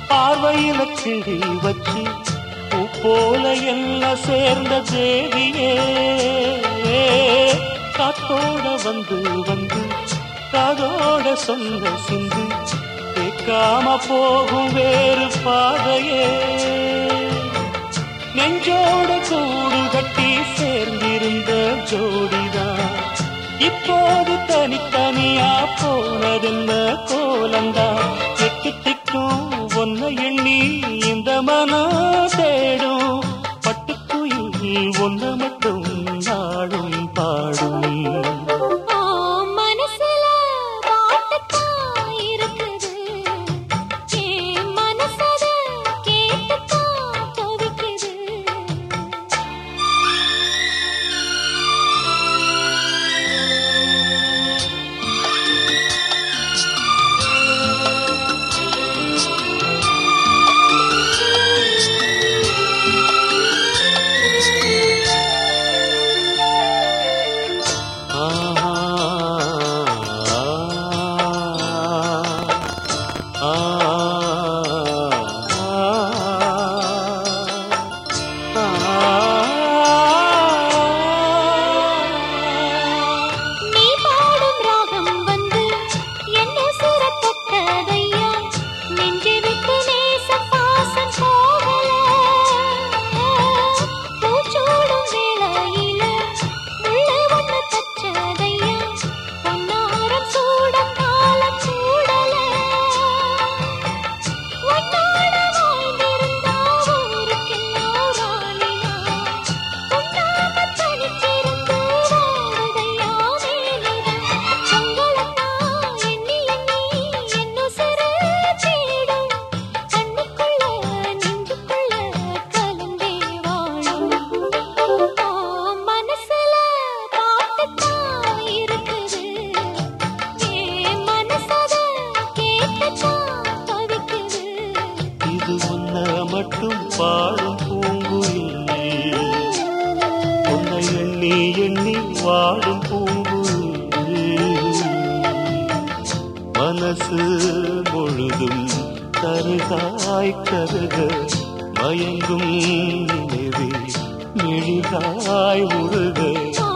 பார்வையில கிழி வச்சு பூ போல என்ன சேர்ந்த தேவியே காத்தோட வந்து வந்து காதோட சொன்ன சிந்து கேட்காம போகும் வேறு பாதையே நெஞ்சோட கூடு கட்டி சேர்ந்திருந்த ஜோடிதான் இப்போது தனித்தனியா போனதென்ன கோலந்தா எட்டு திக்கும் ஒன்ன எண்ணி இந்த மனம் தேடும் பட்டுக்குயில் ஒன்ன மட்டும் நாடும் பாடும் ஆ மனசுல பாட்டுத்தான் இருக்குது என் மனசத கேட்டுத்தான் தவிக்குது நீ பாடும் ராகம் வந்து என்ன சுரத்தொட்டதையா நெஞ்சை விட்டு நேச பாசம் போகல பூச்சூடும் வேளையில முள்ள ஒண்ணு தச்சதையா பொன்னாரம் சூட காலம் சூடல உன்னோட வாழ்ந்திருந்தா ஊருக்கெல்லாம் ராணியா உன்னாம தனிச்சிருந்து வாழுதையா மேலிடம் உங்களத்தான் எண்ணி எண்ணி என்ன சிறு தேடும் கண்ணுக்குள்ள நெஞ்சுக்குள்ள கலந்தே வாழும் ஆ, மனசுல பாட்டுத்தான் இருக்குது என் மனசத கேட்டுத்தான் தவிக்குது இது உன்ன மட்டும் பாடும் பூங்குயில் உன்னை எண்ணி எண்ணி வாடும் பூங்குயில் மனசு முழுதும் கருகாய் கருக மயங்கும் நினைவே மெழுகாய் உருக